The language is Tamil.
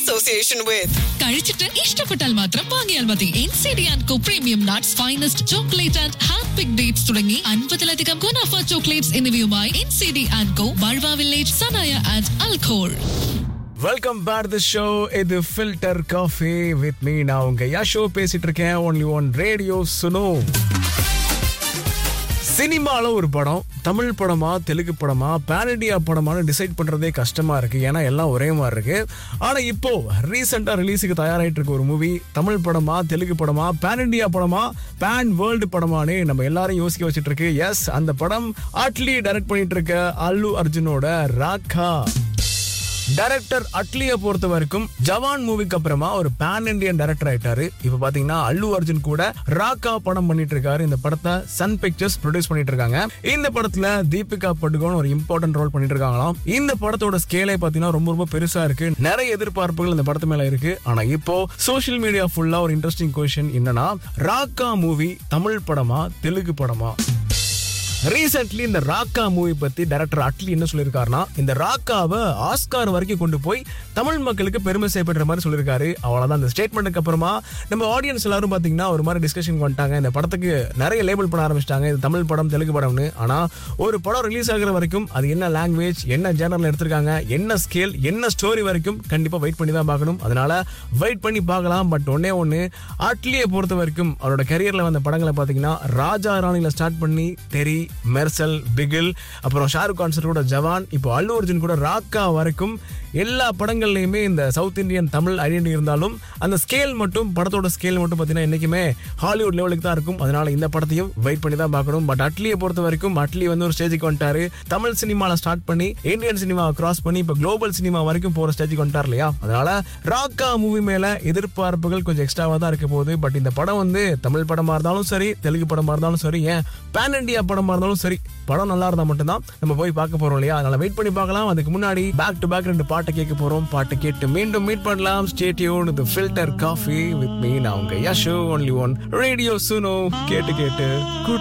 association with. കഴിച്ചിട്ട് ഇഷ്ടപ്പെട്ടാൽ മാത്രം വാങ്ങിയാൽ മതി N C D and co premium nuts finest chocolate and hand pick dates തുടങ്ങി അൻപതിലധികം ഗുണാഫ ചോക്ലേറ്റ്സ് എന്നിവയുമായി N C D and co ബൾവ വില്ലേജ് സനായ ആൻഡ് അൽഖോൾ வெல்கம் பேக் தி ஷோ இது ஃபில்டர் காஃபி வித் மீ நான் உங்க யஷோ பேசிட்டு இருக்கேன் ஒன்லி ஒன் ரேடியோ சுனோ சினிமால ஒரு படம் தமிழ் படமா தெலுங்கு படமா பேன் இண்டியா படமான்னு டிசைட் பண்றதே கஷ்டமா இருக்கு ஏன்னா எல்லாம் ஒரே மாதிரி இருக்கு ஆனா இப்போ ரீசெண்டா ரிலீஸுக்கு தயாராயிட்டு இருக்க ஒரு மூவி தமிழ் படமா தெலுங்கு படமா பேன் இண்டியா படமா பேன் வேர்ல்டு படமானு நம்ம எல்லாரும் யோசிக்க வச்சிட்டு இருக்கு எஸ் அந்த படம் அட்லி டைரக்ட் பண்ணிட்டு இருக்க அல்லு அர்ஜுனோட ராக்கா டைரக்டர் அட்லியை பொறுத்த வரைக்கும் ஜவான் மூவிக்கு அப்புறமா ஒரு பேன் இண்டியன் டைரக்டர் ஆயிட்டாரு இப்ப பாத்தீங்கன்னா அல்லு அர்ஜுன் கூட ராக்கா படம் பண்ணிட்டு இருக்காரு இந்த படத்தை சன் பிக்சர்ஸ் ப்ரொடியூஸ் பண்ணிட்டு இருக்காங்க இந்த படத்துல தீபிகா படுகோன் ஒரு இம்பார்ட்டன்ட் ரோல் பண்ணிட்டு இருக்காங்களாம் இந்த படத்தோட ஸ்கேலே பாத்தீங்கன்னா ரொம்ப ரொம்ப பெருசா இருக்கு நிறைய எதிர்பார்ப்புகள் இந்த படத்து மேல இருக்கு ஆனா இப்போ சோஷியல் மீடியா ஃபுல்லா ஒரு இன்ட்ரெஸ்டிங் கொஸ்டின் என்னன்னா ராக்கா மூவி தமிழ் படமா தெலுங்கு படமா ரீசென்ட்லி இந்த ராக்கா மூவி பத்தி டைரக்டர் அட்லி என்ன சொல்லியிருக்காருன்னா இந்த ராக்காவை ஆஸ்கார் வரைக்கும் கொண்டு போய் தமிழ் மக்களுக்கு பெருமை செய்யப்படுற மாதிரி சொல்லியிருக்காரு அவ்வளவுதான் இந்த ஸ்டேட்மெண்ட்டுக்கு அப்புறமா நம்ம ஆடியன்ஸ் எல்லாரும் பாத்தீங்கன்னா ஒரு மாதிரி டிஸ்கஷன் வந்துட்டாங்க இந்த படத்துக்கு நிறைய லேபிள் பண்ண ஆரம்பிச்சிட்டாங்க இது தமிழ் படம் தெலுங்கு படம்னு ஆனா ஒரு படம் ரிலீஸ் ஆகுற வரைக்கும் அது என்ன லாங்குவேஜ் என்ன ஜேனர்ல எடுத்திருக்காங்க என்ன ஸ்கேல் என்ன ஸ்டோரி வரைக்கும் கண்டிப்பா வெயிட் பண்ணி தான் பார்க்கணும் அதனால வெயிட் பண்ணி பார்க்கலாம் பட் ஒன்னே ஒன்னு அட்லியை பொறுத்த வரைக்கும் அவரோட கரியர்ல வந்த படங்களை பாத்தீங்கன்னா ராஜா ராணில ஸ்டார்ட் பண்ணி தெரி மெர்சல் பிகில் அப்புறம் ஷாருக் கான் சார் கூட ஜவான் இப்போ அல்லு அர்ஜுன் கூட ராக்கா வரைக்கும் எல்லா படங்கள்லையுமே இந்த சவுத் இந்தியன் தமிழ் ஐடென்டி இருந்தாலும் அந்த ஸ்கேல் மட்டும் படத்தோட ஸ்கேல் மட்டும் பார்த்தீங்கன்னா என்னைக்குமே ஹாலிவுட் லெவலுக்கு தான் இருக்கும் அதனால இந்த படத்தையும் வெயிட் பண்ணி தான் பார்க்கணும் பட் அட்லியை பொறுத்த வரைக்கும் அட்லி வந்து ஒரு ஸ்டேஜுக்கு வந்துட்டாரு தமிழ் சினிமால ஸ்டார்ட் பண்ணி இந்தியன் சினிமாவை கிராஸ் பண்ணி இப்போ குளோபல் சினிமா வரைக்கும் போற ஸ்டேஜுக்கு வந்துட்டார் இல்லையா அதனால ராக்கா மூவி மேல எதிர்பார்ப்புகள் கொஞ்சம் எக்ஸ்ட்ராவா தான் இருக்க போகுது பட் இந்த படம் வந்து தமிழ் படமா இருந்தாலும் சரி தெலுங்கு படமா இருந்தாலும் சரி ஏன் பேன் இண்டியா படமா இருந்தாலும் சரி படம் நல்லா இருந்தா மட்டும்தான் நம்ம போய் பார்க்க போறோம் இல்லையா அதனால வெயிட் பண்ணி பார்க்கலாம் அதுக்கு முன்னாடி பேக் டு பேக் ரெண்டு பாட்டை கேட்க போறோம் பாட்டு கேட்டு மீண்டும் மீட் பண்ணலாம் ஸ்டேட்யூன் இது ஃபில்டர் காஃபி வித் மீ நான் உங்க Yasho only one radio Suno கேட்டு கேட்டு